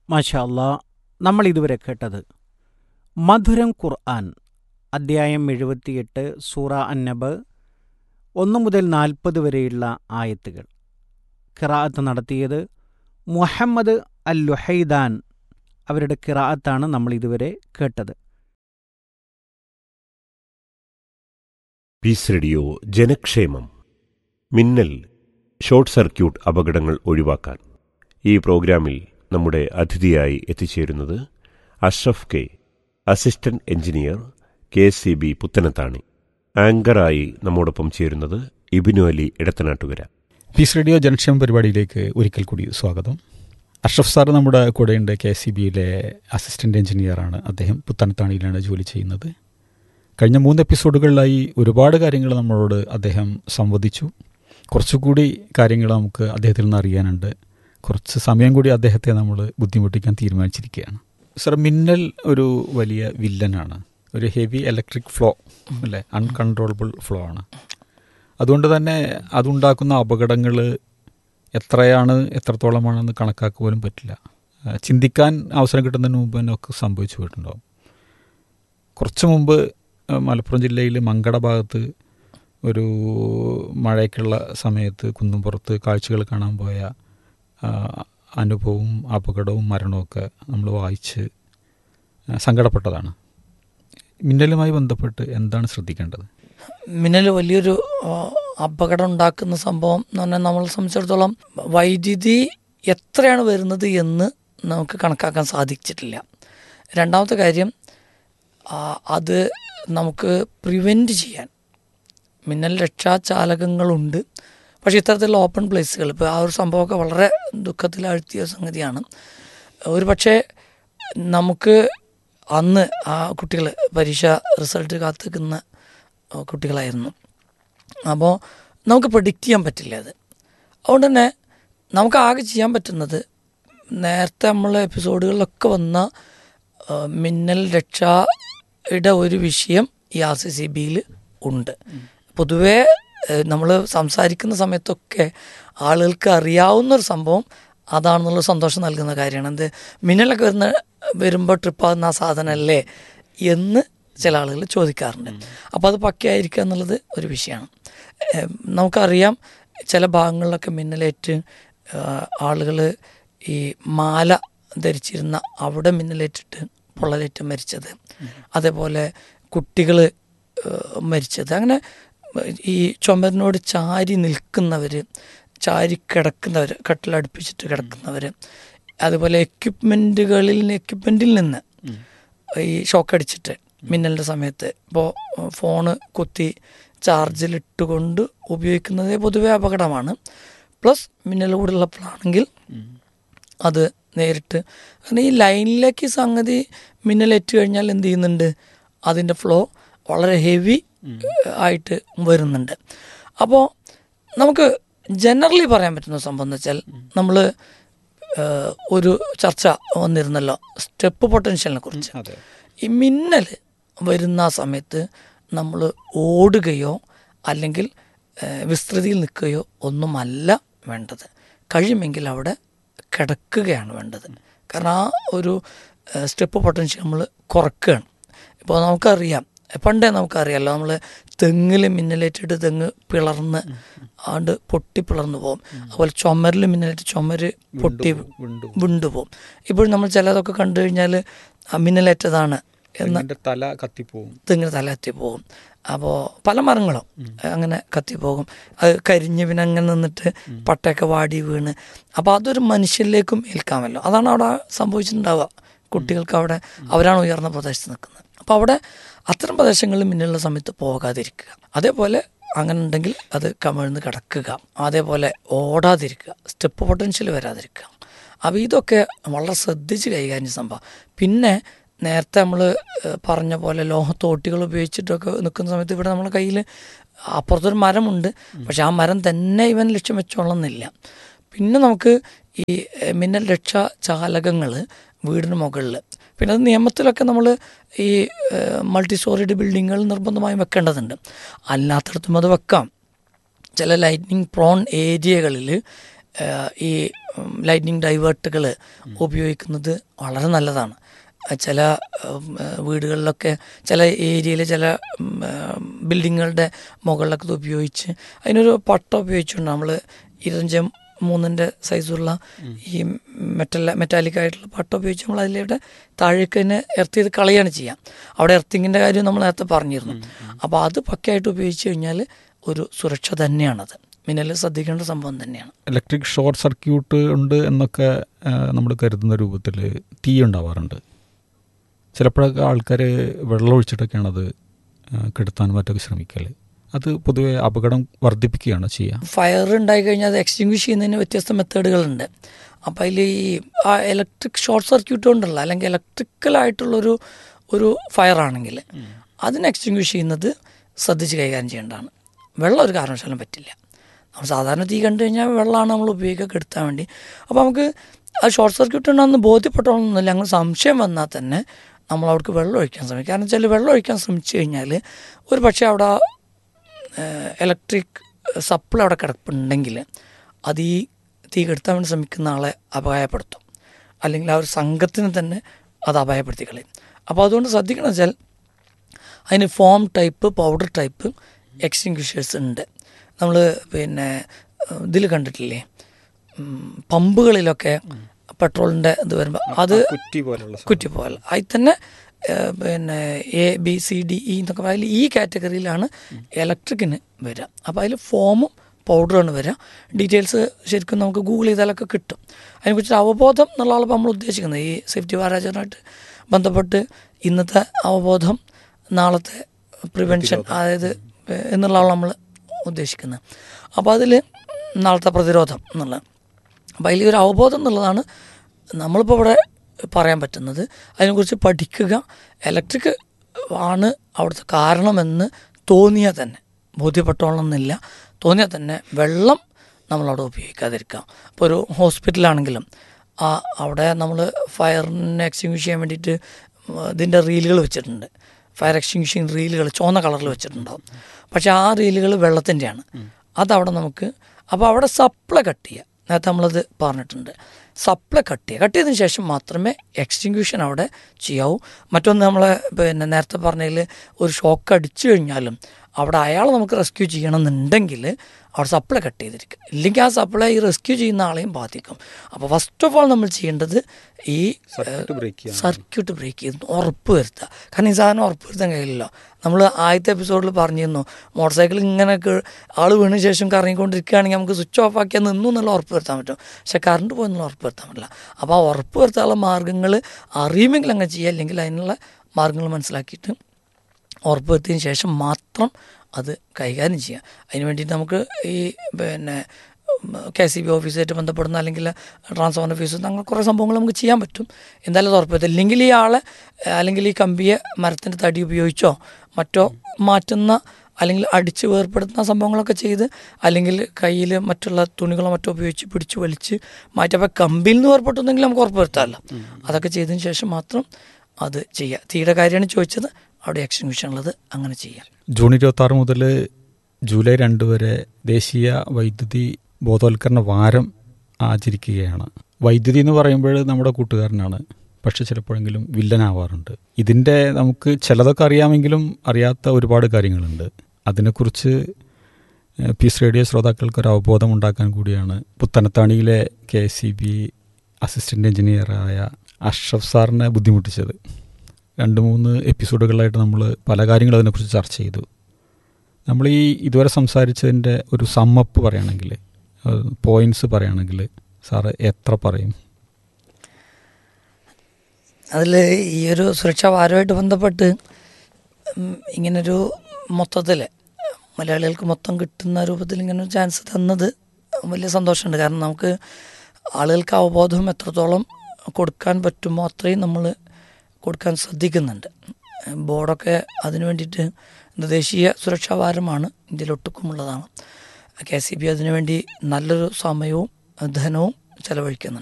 മാഷാ അല്ലാ നമ്മൾ ഇതുവരെ കേട്ടത് മധുരം ഖുർആൻ അദ്ധ്യായം എഴുപത്തിയെട്ട് സൂറ അന്നബ് ഒന്ന് മുതൽ നാൽപ്പത് വരെയുള്ള ആയത്തുകൾ ഖിറാഅത്ത് നടത്തിയത് മുഹമ്മദ് അൽ ലുഹൈദാൻ അവരുടെ ഖിറാഅത്താണ് നമ്മൾ ഇതുവരെ കേട്ടത് പീസ് റേഡിയോ ജനക്ഷേമം മിന്നൽ ഷോർട്ട് സർക്യൂട്ട് അപകടങ്ങൾ ഒഴിവാക്കാൻ ഈ പ്രോഗ്രാമിൽ നമ്മുടെ അതിഥിയായി എത്തിച്ചേരുന്നത് Ashraf K assistant engineer K S C B Puthanathani ആങ്കറായി നമ്മോടൊപ്പം ചേരുന്നത് ഇബിനു അലി ഇടത്തനാട്ടുകര പീസ് റേഡിയോ ജനക്ഷേമ പരിപാടിയിലേക്ക് ഒരിക്കൽ കൂടി സ്വാഗതം അഷ്റഫ് സാർ നമ്മുടെ കൂടെയുണ്ട് കെ എസ് സി ബിയിലെ അസിസ്റ്റൻ്റ് എഞ്ചിനീയറാണ് അദ്ദേഹം പുത്തനത്താണിയിലാണ് ജോലി ചെയ്യുന്നത് കഴിഞ്ഞ മൂന്ന് എപ്പിസോഡുകളിലായി ഒരുപാട് കാര്യങ്ങൾ നമ്മളോട് അദ്ദേഹം സംവദിച്ചു കുറച്ചുകൂടി കാര്യങ്ങൾ നമുക്ക് അദ്ദേഹത്തിൽ നിന്ന് അറിയാനുണ്ട് കുറച്ച് സമയം കൂടി അദ്ദേഹത്തെ നമ്മൾ ബുദ്ധിമുട്ടിക്കാൻ തീരുമാനിച്ചിരിക്കുകയാണ് സർ മിന്നൽ ഒരു വലിയ വില്ലനാണ് ഒരു ഹെവി ഇലക്ട്രിക് ഫ്ലോ അല്ലേ അൺകൺട്രോളബിൾ ഫ്ലോ ആണ് അതുകൊണ്ട് തന്നെ അതുണ്ടാക്കുന്ന അപകടങ്ങൾ എത്രയാണ് എത്രത്തോളമാണെന്ന് കണക്കാക്കുക പോലും പറ്റില്ല ആ, ചിന്തിക്കാൻ അവസരം കിട്ടുന്നതിന് മുമ്പ് തന്നെ ഒക്കെ സംഭവിച്ചു പോയിട്ടുണ്ടാവും കുറച്ച് മുമ്പ് ആ, മലപ്പുറം ജില്ലയിൽ മങ്കട ഭാഗത്ത് ഒരു മഴയ്ക്കുള്ള സമയത്ത് കുന്നുംപുറത്ത് കാഴ്ചകൾ കാണാൻ പോയ ആ, അനുഭവവും അപകടവും മരണമൊക്കെ നമ്മൾ വായിച്ച് ആ, സങ്കടപ്പെട്ടതാണ് മിന്നലുമായി ബന്ധപ്പെട്ട് എന്താണ് ശ്രദ്ധിക്കേണ്ടത് മിന്നൽ വലിയൊരു ആ, അപകടം ഉണ്ടാക്കുന്ന സംഭവം എന്ന് പറഞ്ഞാൽ നമ്മളെ സംബന്ധിച്ചിടത്തോളം വൈദ്യുതി എത്രയാണ് വരുന്നത് എന്ന് നമുക്ക് കണക്കാക്കാൻ സാധിച്ചിട്ടില്ല രണ്ടാമത്തെ കാര്യം ആ, അത് നമുക്ക് പ്രിവെൻറ്റ് ചെയ്യാൻ മിന്നൽ രക്ഷാചാലകങ്ങളുണ്ട് പക്ഷേ ഇത്തരത്തിലുള്ള ഓപ്പൺ പ്ലേസുകൾ ഇപ്പോൾ ആ ഒരു സംഭവമൊക്കെ വളരെ ദുഃഖത്തിലാഴ്ത്തിയ സംഗതിയാണ് ഒരു പക്ഷേ നമുക്ക് അന്ന് ആ കുട്ടികൾ പരീക്ഷ റിസൾട്ട് കാത്തിക്കുന്ന കുട്ടികളായിരുന്നു അപ്പോൾ നമുക്ക് പ്രഡിക്റ്റ് ചെയ്യാൻ പറ്റില്ല അത് അതുകൊണ്ട് തന്നെ നമുക്ക് ആകെ ചെയ്യാൻ പറ്റുന്നത് നേരത്തെ നമ്മളെ എപ്പിസോഡുകളിലൊക്കെ വന്ന ആ, മിന്നൽ രക്ഷയുടെ ഒരു വിഷയം ഈ ആർ സി സി ബിയിൽ ഉണ്ട് പൊതുവേ നമ്മൾ സംസാരിക്കുന്ന സമയത്തൊക്കെ ആളുകൾക്ക് അറിയാവുന്ന ഒരു സംഭവം അതാണെന്നുള്ള സന്തോഷം നൽകുന്ന കാര്യമാണ് എന്ത് മിന്നലൊക്കെ വരുന്ന വരുമ്പോൾ ട്രിപ്പാകുന്ന ആ സാധനമല്ലേ എന്ന് ചില ആളുകൾ ചോദിക്കാറുണ്ട് അപ്പോൾ അത് പക്കയായിരിക്കുക എന്നുള്ളത് ഒരു വിഷയമാണ് ഏഹ് നമുക്കറിയാം ചില ഭാഗങ്ങളിലൊക്കെ മിന്നലേറ്റ് ആളുകൾ ഈ മാല ധരിച്ചിരുന്ന അവിടെ മിന്നലേറ്റിട്ട് പൊള്ളലേറ്റ് മരിച്ചത് അതേപോലെ കുട്ടികൾ മരിച്ചത് അങ്ങനെ ഈ ചുമരിനോട് ചാരി നിൽക്കുന്നവർ ചാരി കിടക്കുന്നവർ കട്ടിലടുപ്പിച്ചിട്ട് കിടക്കുന്നവർ അതുപോലെ എക്യുപ്മെൻറ്റുകളിൽ എക്യുപ്മെൻറ്റിൽ നിന്ന് ഈ ഷോക്ക് അടിച്ചിട്ട് മിന്നലിൻ്റെ സമയത്ത് ഇപ്പോൾ ഫോണ് കുത്തി ചാർജിലിട്ടുകൊണ്ട് ഉപയോഗിക്കുന്നത് പൊതുവെ അപകടമാണ് പ്ലസ് മിന്നൽ കൂടുള്ളപ്പോഴാണെങ്കിൽ അത് നേരിട്ട് കാരണം ഈ ലൈനിലേക്ക് സംഗതി മിന്നലേറ്റ് കഴിഞ്ഞാൽ എന്ത് ചെയ്യുന്നുണ്ട് അതിൻ്റെ ഫ്ലോ വളരെ ഹെവി ആയിട്ട് വരുന്നുണ്ട് അപ്പോൾ നമുക്ക് ജനറലി പറയാൻ പറ്റുന്ന സംഭവം എന്ന് വെച്ചാൽ നമ്മൾ ഒരു ചർച്ച വന്നിരുന്നല്ലോ സ്റ്റെപ്പ് പൊട്ടൻഷ്യലിനെ കുറിച്ച് അതെ ഈ മിന്നൽ വരുന്ന ആ സമയത്ത് നമ്മൾ ഓടുകയോ അല്ലെങ്കിൽ ഏഹ്, വിസ്തൃതിയിൽ നിൽക്കുകയോ ഒന്നുമല്ല വേണ്ടത് കഴിയുമെങ്കിൽ അവിടെ കിടക്കുകയാണ് വേണ്ടത് കാരണം ആ ഒരു ഏഹ്, സ്റ്റെപ്പ് പൊട്ടൻഷ്യൽ നമ്മൾ കുറക്കുകയാണ് ഇപ്പോൾ നമുക്കറിയാം പണ്ടേ നമുക്കറിയാമല്ലോ നമ്മൾ തെങ്ങിൽ മിന്നലേറ്റിട്ട് തെങ്ങ് പിളർന്ന് ആണ്ട് പൊട്ടി പിളർന്നു പോകും അതുപോലെ ചുമരിൽ മിന്നലേറ്റ് ചുമര് പൊട്ടി വിണ്ടു വിണ്ടുപോകും ഇപ്പോൾ നമ്മൾ ചിലതൊക്കെ കണ്ടു കഴിഞ്ഞാൽ മിന്നലേറ്റതാണ് എന്ന് തെങ്ങിന്റെ തല കത്തിപ്പോവും തെങ്ങിന് തലകത്തി പോകും അപ്പോൾ പല മരങ്ങളും അങ്ങനെ കത്തിപ്പോകും അത് കരിഞ്ഞ് പിന്നെ അങ്ങനെ നിന്നിട്ട് പട്ടയൊക്കെ വാടി വീണ് അപ്പോൾ അതൊരു മനുഷ്യരിലേക്കും ഏൽക്കാമല്ലോ അതാണ് അവിടെ സംഭവിച്ചിട്ടുണ്ടാവുക കുട്ടികൾക്ക് അവിടെ അവരാണ് ഉയർന്ന പ്രദേശത്ത് നിൽക്കുന്നത് അപ്പോൾ അവിടെ അത്തരം പ്രദേശങ്ങളിൽ മിന്നലുള്ള സമയത്ത് പോകാതിരിക്കുക അതേപോലെ അങ്ങനെ ഉണ്ടെങ്കിൽ അത് കമിഴ്ന്ന് കിടക്കുക അതേപോലെ ഓടാതിരിക്കുക സ്റ്റെപ്പ് പൊട്ടൻഷ്യൽ വരാതിരിക്കുക അപ്പോൾ ഇതൊക്കെ വളരെ ശ്രദ്ധിച്ച് കൈകാര്യം സംഭവം പിന്നെ നേരത്തെ നമ്മൾ പറഞ്ഞ പോലെ ലോഹത്തോട്ടികൾ ഉപയോഗിച്ചിട്ടൊക്കെ നിൽക്കുന്ന സമയത്ത് ഇവിടെ നമ്മുടെ കയ്യിൽ അപ്പുറത്തൊരു മരമുണ്ട് പക്ഷെ ആ മരം തന്നെ ഇവൻ ലക്ഷ്യം വെച്ചോളന്നില്ല പിന്നെ നമുക്ക് ഈ ഏഹ്, മിന്നൽ രക്ഷാ ചാലകങ്ങൾ വീടിന് മുകളിൽ പിന്നെ അത് നിയമത്തിലൊക്കെ നമ്മൾ ഈ മൾട്ടി സ്റ്റോറിഡ് ബിൽഡിങ്ങുകൾ നിർബന്ധമായും വെക്കേണ്ടതുണ്ട് അല്ലാത്തടത്തും അത് വെക്കാം ചില ലൈറ്റ്നിങ് പ്രോൺ ഏരിയകളിൽ ഏഹ്, ഈ ലൈറ്റിനിങ് ഡൈവേർട്ടുകൾ ഉപയോഗിക്കുന്നത് വളരെ നല്ലതാണ് അഹ് ചില ഉം, ഏഹ്, വീടുകളിലൊക്കെ ചില ഏരിയയിൽ ചില ഉം, ഏഹ്, ബിൽഡിങ്ങുകളുടെ മുകളിലൊക്കെ ഇത് ഉപയോഗിച്ച് അതിനൊരു പട്ട ഉപയോഗിച്ചുകൊണ്ട് നമ്മൾ ഇരുപത്തഞ്ച് മൂന്നിൻ്റെ സൈസുള്ള ഈ മെറ്റൽ മെറ്റാലിക് ആയിട്ടുള്ള പട്ട ഉപയോഗിച്ച് നമ്മൾ അതിലൂടെ താഴേക്ക് തന്നെ എർത്ത് ചെയ്ത് കളയാണ് ചെയ്യാം അവിടെ എർത്തിങ്ങിൻ്റെ കാര്യം നമ്മൾ നേരത്തെ പറഞ്ഞിരുന്നു അപ്പോൾ അത് പക്കയായിട്ട് ഉപയോഗിച്ച് കഴിഞ്ഞാൽ ഒരു സുരക്ഷ തന്നെയാണത് മിന്നൽ ശ്രദ്ധിക്കേണ്ട സംഭവം തന്നെയാണ് ഇലക്ട്രിക് ഷോർട്ട് സർക്യൂട്ട് ഉണ്ട് എന്നൊക്കെ നമ്മൾ കരുതുന്ന രൂപത്തിൽ തീ ഉണ്ടാവാറുണ്ട് ചിലപ്പോഴൊക്കെ ആൾക്കാർ വെള്ളം ഒഴിച്ചിട്ടൊക്കെയാണ് അത് ആ, കെടുത്താൻ മറ്റൊക്കെ ശ്രമിക്കൽ അത് പൊതുവെ അപകടം വർദ്ധിപ്പിക്കുകയാണ് ചെയ്യുക ഫയർ ഉണ്ടായി കഴിഞ്ഞാൽ അത് എക്സ്റ്റിങ്വിഷ് ചെയ്യുന്നതിന് വ്യത്യസ്ത മെത്തേഡുകളുണ്ട് അപ്പോൾ അതിൽ ഈ ആ ഇലക്ട്രിക് ഷോർട്ട് സർക്യൂട്ട് കൊണ്ടുള്ള അല്ലെങ്കിൽ ഇലക്ട്രിക്കലായിട്ടുള്ളൊരു ഒരു ഫയർ ആണെങ്കിൽ അതിന് എക്സ്റ്റിങ്വിഷ് ചെയ്യുന്നത് ശ്രദ്ധിച്ച് കൈകാര്യം ചെയ്യേണ്ടതാണ് വെള്ളം ഒരു കാരണവശാലും പറ്റില്ല നമ്മൾ സാധാരണ തീ കണ്ടു കഴിഞ്ഞാൽ വെള്ളമാണ് നമ്മൾ ഉപയോഗിക്കുക കെടുത്താൻ വേണ്ടി അപ്പോൾ നമുക്ക് ആ ഷോർട്ട് സർക്യൂട്ട് ഉണ്ടെന്ന് ബോധ്യപ്പെട്ടോളൊന്നുമില്ല അങ്ങനെ സംശയം വന്നാൽ തന്നെ നമ്മൾ അവിടേക്ക് വെള്ളം ഒഴിക്കാൻ ശ്രമിക്കും കാരണം വെച്ചാൽ വെള്ളം ഒഴിക്കാൻ ശ്രമിച്ചു കഴിഞ്ഞാൽ ഒരു പക്ഷേ അവിടെ ഇലക്ട്രിക് സപ്ലൈ അവിടെ കിടപ്പുണ്ടെങ്കിൽ അത് ഈ തീ കെടുത്താൻ വേണ്ടി ശ്രമിക്കുന്ന ആളെ അപായപ്പെടുത്തും അല്ലെങ്കിൽ ആ ഒരു സംഘത്തിന് തന്നെ അത് അപായപ്പെടുത്തി കളയും അപ്പോൾ അതുകൊണ്ട് ശ്രദ്ധിക്കണം വെച്ചാൽ അതിന് foam type powder type extinguishers ഉണ്ട് നമ്മൾ പിന്നെ ഇതിൽ കണ്ടിട്ടില്ലേ ഉം, പമ്പുകളിലൊക്കെ പെട്രോളിൻ്റെ ഇത് വരുമ്പോൾ അത് കുറ്റി പോലുള്ള കുറ്റി പോലെ അതിൽ തന്നെ ഏഹ്, പിന്നെ A B C D E എന്നൊക്കെ അതിൽ ഈ കാറ്റഗറിയിലാണ് ഇലക്ട്രിക്കിന് വരിക അപ്പോൾ അതിൽ ഫോമും പൗഡറാണ് വരിക ഡീറ്റെയിൽസ് ശരിക്കും നമുക്ക് ഗൂഗിൾ ചെയ്താലൊക്കെ കിട്ടും അതിനെക്കുറിച്ച് അവബോധം എന്നുള്ള ആളിപ്പോൾ നമ്മൾ ഉദ്ദേശിക്കുന്നത് ഈ സേഫ്റ്റി വാരാജറുമായിട്ട് ബന്ധപ്പെട്ട് ഇന്നത്തെ അവബോധം നാളത്തെ പ്രിവെൻഷൻ അതായത് ഏഹ്, എന്നുള്ള ആൾ നമ്മൾ ഉദ്ദേശിക്കുന്നത് അപ്പോൾ അതിൽ നാളത്തെ പ്രതിരോധം എന്നുള്ളത് അപ്പോൾ അതിൽ ഒരു അവബോധം എന്നുള്ളതാണ് നമ്മളിപ്പോൾ ഇവിടെ പറയാൻ പറ്റുന്നത് അതിനെക്കുറിച്ച് പഠിക്കുക ഇലക്ട്രിക് ആണ് അവിടുത്തെ കാരണമെന്ന് തോന്നിയാൽ തന്നെ ബോധ്യപ്പെട്ടോളണമെന്നില്ല തോന്നിയാൽ തന്നെ വെള്ളം നമ്മളവിടെ ഉപയോഗിക്കാതിരിക്കുക ഇപ്പോൾ ഒരു ഹോസ്പിറ്റലാണെങ്കിലും ആ അവിടെ നമ്മൾ ഫയറിനെ എക്സ്റ്റിങ്വിഷ് ചെയ്യാൻ വേണ്ടിയിട്ട് ഇതിൻ്റെ റീലുകൾ വെച്ചിട്ടുണ്ട് ഫയർ എക്സ്റ്റിങ്വിഷിങ് റീലുകൾ ചുവന്ന കളറിൽ വെച്ചിട്ടുണ്ടാവും പക്ഷേ ആ റീലുകൾ വെള്ളത്തിൻ്റെയാണ് അതവിടെ നമുക്ക് അപ്പോൾ അവിടെ സപ്ലൈ കട്ട് ചെയ്യുക നേരത്തെ നമ്മളത് പറഞ്ഞിട്ടുണ്ട് സപ്ലൈ കട്ട് ചെയ്യുക കട്ട് ചെയ്തതിന് ശേഷം മാത്രമേ എക്സ്റ്റിങ്ക്യൂഷൻ അവിടെ ചെയ്യാവൂ മറ്റൊന്ന് നമ്മൾ പിന്നെ നേരത്തെ പറഞ്ഞതിൽ ഒരു ഷോക്ക് അടിച്ചു കഴിഞ്ഞാലും അവിടെ അയാളെ നമുക്ക് റെസ്ക്യൂ ചെയ്യണമെന്നുണ്ടെങ്കിൽ അവിടെ സപ്ലൈ കട്ട് ചെയ്തിരിക്കും ഇല്ലെങ്കിൽ ആ സപ്ലൈ ഈ റെസ്ക്യൂ ചെയ്യുന്ന ആളെയും ബാധിക്കും അപ്പോൾ ഫസ്റ്റ് ഓഫ് ഓൾ നമ്മൾ ചെയ്യേണ്ടത് ഈ സർക്യൂട്ട് ബ്രേക്ക് ചെയ്യാൻ സർക്യൂട്ട് ബ്രേക്ക് ചെയ്ത് ഉറപ്പ് വരുത്തുക കാരണം ഈ സാധനം ഉറപ്പ് വരുത്താൻ കഴിയില്ലല്ലോ നമ്മൾ ആദ്യത്തെ എപ്പിസോഡിൽ പറഞ്ഞിരുന്നു മോട്ടോർ സൈക്കിൾ ഇങ്ങനെ ആൾ വീണ ശേഷം കറങ്ങിക്കൊണ്ടിരിക്കുകയാണെങ്കിൽ നമുക്ക് സ്വിച്ച് ഓഫ് ആക്കിയാൽ നിന്നു എന്നുള്ള ഉറപ്പ് വരുത്താൻ പറ്റും പക്ഷെ കറണ്ട് പോയെന്നുള്ള ഉറപ്പ് വരുത്താൻ പറ്റില്ല അപ്പോൾ ആ ഉറപ്പ് വരുത്താനുള്ള മാർഗ്ഗങ്ങൾ അറിയുമെങ്കിൽ അങ്ങനെ ചെയ്യുക അല്ലെങ്കിൽ അതിനുള്ള മാർഗ്ഗങ്ങൾ മനസ്സിലാക്കിയിട്ട് ഉറപ്പ് വരുത്തിയതിന് ശേഷം മാത്രം അത് കൈകാര്യം ചെയ്യുക അതിന് വേണ്ടിയിട്ട് നമുക്ക് ഈ പിന്നെ കെ സി ബി ഓഫീസായിട്ട് ബന്ധപ്പെടുന്ന അല്ലെങ്കിൽ ട്രാൻസ്ഫോമർ ഓഫീസ് അങ്ങനെ കുറേ സംഭവങ്ങൾ നമുക്ക് ചെയ്യാൻ പറ്റും എന്തായാലും അത് ഉറപ്പ് ഇല്ലെങ്കിൽ ഈ ആളെ ഏഹ്, അല്ലെങ്കിൽ ഈ കമ്പിയെ മരത്തിൻ്റെ തടി ഉപയോഗിച്ചോ മറ്റോ മാറ്റുന്ന അല്ലെങ്കിൽ അടിച്ച് വേർപ്പെടുത്തുന്ന സംഭവങ്ങളൊക്കെ ചെയ്ത് അല്ലെങ്കിൽ കയ്യിൽ മറ്റുള്ള തുണികളോ മറ്റോ ഉപയോഗിച്ച് പിടിച്ച് വലിച്ച് മാറ്റിയപ്പോൾ കമ്പിയിൽ നിന്ന് വേർപ്പെട്ടുന്നെങ്കിൽ നമുക്ക് ഉറപ്പ് വരുത്താമല്ലോ അതൊക്കെ ചെയ്തതിന് ശേഷം മാത്രം അത് ചെയ്യുക തീയുടെ കാര്യമാണ് ചോദിച്ചത് അവിടെ എക്സ്റ്റിങ്ഷൻ ഉള്ളത് അങ്ങനെ ചെയ്യാം ജൂൺ ഇരുപത്തി ആറ് മുതൽ ജൂലൈ രണ്ട് വരെ ദേശീയ വൈദ്യുതി ബോധവൽക്കരണ വാരം ആചരിക്കുകയാണ് വൈദ്യുതി എന്ന് പറയുമ്പോൾ നമ്മുടെ കൂട്ടുകാരനാണ് പക്ഷെ ചിലപ്പോഴെങ്കിലും വില്ലനാവാറുണ്ട് ഇതിൻ്റെ നമുക്ക് ചിലതൊക്കെ അറിയാമെങ്കിലും അറിയാത്ത ഒരുപാട് കാര്യങ്ങളുണ്ട് അതിനെക്കുറിച്ച് ഏഹ്, പീസ് റേഡിയോ ശ്രോതാക്കൾക്ക് ഒരു അവബോധം ഉണ്ടാക്കാൻ കൂടിയാണ് പുത്തനത്താണിയിലെ കെ സി ബി അസിസ്റ്റൻ്റ് എഞ്ചിനീയറായ അഷ്റഫ് സാറിനെ ബുദ്ധിമുട്ടിച്ചത് രണ്ട് മൂന്ന് എപ്പിസോഡുകളായിട്ട് നമ്മൾ പല കാര്യങ്ങളും അതിനെക്കുറിച്ച് ചർച്ച ചെയ്തു നമ്മൾ ഈ ഇതുവരെ സംസാരിച്ചതിൻ്റെ ഒരു സമ്മപ്പ് പറയുകയാണെങ്കിൽ പോയിന്റ്സ് പറയുകയാണെങ്കിൽ സാറ് എത്ര പറയും അതിൽ ഈ ഒരു സുരക്ഷാ വാരമായിട്ട് ബന്ധപ്പെട്ട് ഉം, ഇങ്ങനൊരു മൊത്തത്തിൽ മലയാളികൾക്ക് മൊത്തം കിട്ടുന്ന രൂപത്തിൽ ഇങ്ങനെ ഒരു ചാൻസ് തന്നത് വലിയ സന്തോഷമുണ്ട് കാരണം നമുക്ക് ആളുകൾക്ക് അവബോധം എത്രത്തോളം കൊടുക്കാൻ പറ്റുമോ അത്രയും നമ്മൾ കൊടുക്കാൻ ശ്രദ്ധിക്കുന്നുണ്ട് ബോർഡൊക്കെ അതിനു വേണ്ടിയിട്ട് ഇത് ദേശീയ സുരക്ഷാ വാരമാണ് ഇന്ത്യയിൽ ഒട്ടുക്കുമുള്ളതാണ് കെ സി ബി അതിനുവേണ്ടി നല്ലൊരു സമയവും ധനവും ചെലവഴിക്കുന്നുണ്ട്